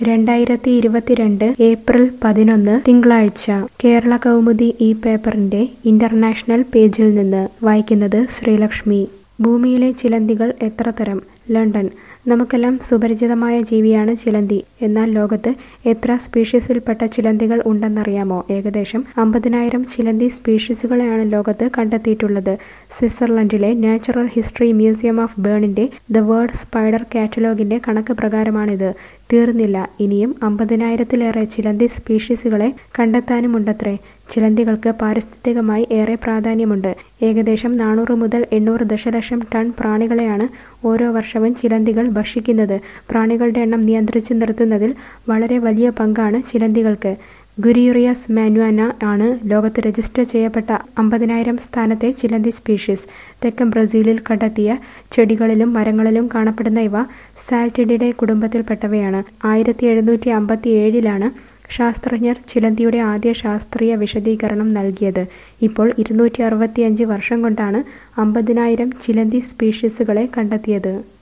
രണ്ടായിരത്തി ഇരുപത്തിരണ്ട് ഏപ്രിൽ പതിനൊന്ന് തിങ്കളാഴ്ച കേരള കൗമുദി ഈ പേപ്പറിന്റെ ഇന്റർനാഷണൽ പേജിൽ നിന്ന് വായിക്കുന്നത് ശ്രീലക്ഷ്മി ഭൂമിയിലെ ചിലന്തികൾ എത്ര തരം ലണ്ടൻ നമുക്കെല്ലാം സുപരിചിതമായ ജീവിയാണ് ചിലന്തി എന്നാൽ ലോകത്ത് എത്ര സ്പീഷീസിൽപ്പെട്ട ചിലന്തികൾ ഉണ്ടെന്നറിയാമോ ഏകദേശം അമ്പതിനായിരം ചിലന്തി സ്പീഷീസുകളെയാണ് ലോകത്ത് കണ്ടെത്തിയിട്ടുള്ളത് സ്വിറ്റ്സർലൻഡിലെ നാച്ചുറൽ ഹിസ്റ്ററി മ്യൂസിയം ഓഫ് ബേണിന്റെ ദ വേർഡ് സ്പൈഡർ കാറ്റലോഗിന്റെ കണക്ക് പ്രകാരമാണിത് തീർന്നില്ല ഇനിയും അമ്പതിനായിരത്തിലേറെ ചിലന്തി സ്പീഷീസുകളെ കണ്ടെത്താനുമുണ്ടത്രേ ചിലന്തികൾക്ക് പാരിസ്ഥിതികമായി ഏറെ പ്രാധാന്യമുണ്ട് ഏകദേശം നാനൂറ് മുതൽ എണ്ണൂറ് ദശലക്ഷം ടൺ പ്രാണികളെയാണ് ഓരോ വർഷവും ചിലന്തികൾ ഭക്ഷിക്കുന്നത് പ്രാണികളുടെ എണ്ണം നിയന്ത്രിച്ച് നിർത്തുന്നതിൽ വളരെ വലിയ പങ്കാണ് ചിലന്തികൾക്ക് ഗുരിയുറിയസ് മാനുവാന ആണ് ലോകത്ത് രജിസ്റ്റർ ചെയ്യപ്പെട്ട അമ്പതിനായിരം സ്ഥാനത്തെ ചിലന്തി സ്പീഷീസ് തെക്കൻ ബ്രസീലിൽ കണ്ടെത്തിയ ചെടികളിലും മരങ്ങളിലും കാണപ്പെടുന്ന ഇവ സാൽറ്റിഡിയുടെ കുടുംബത്തിൽപ്പെട്ടവയാണ് ആയിരത്തി എഴുന്നൂറ്റി അമ്പത്തി ഏഴിലാണ് ശാസ്ത്രജ്ഞർ ചിലന്തിയുടെ ആദ്യ ശാസ്ത്രീയ വിശദീകരണം നൽകിയത് ഇപ്പോൾ ഇരുന്നൂറ്റി അറുപത്തിയഞ്ച് വർഷം കൊണ്ടാണ് അമ്പതിനായിരം ചിലന്തി സ്പീഷീസുകളെ കണ്ടെത്തിയത്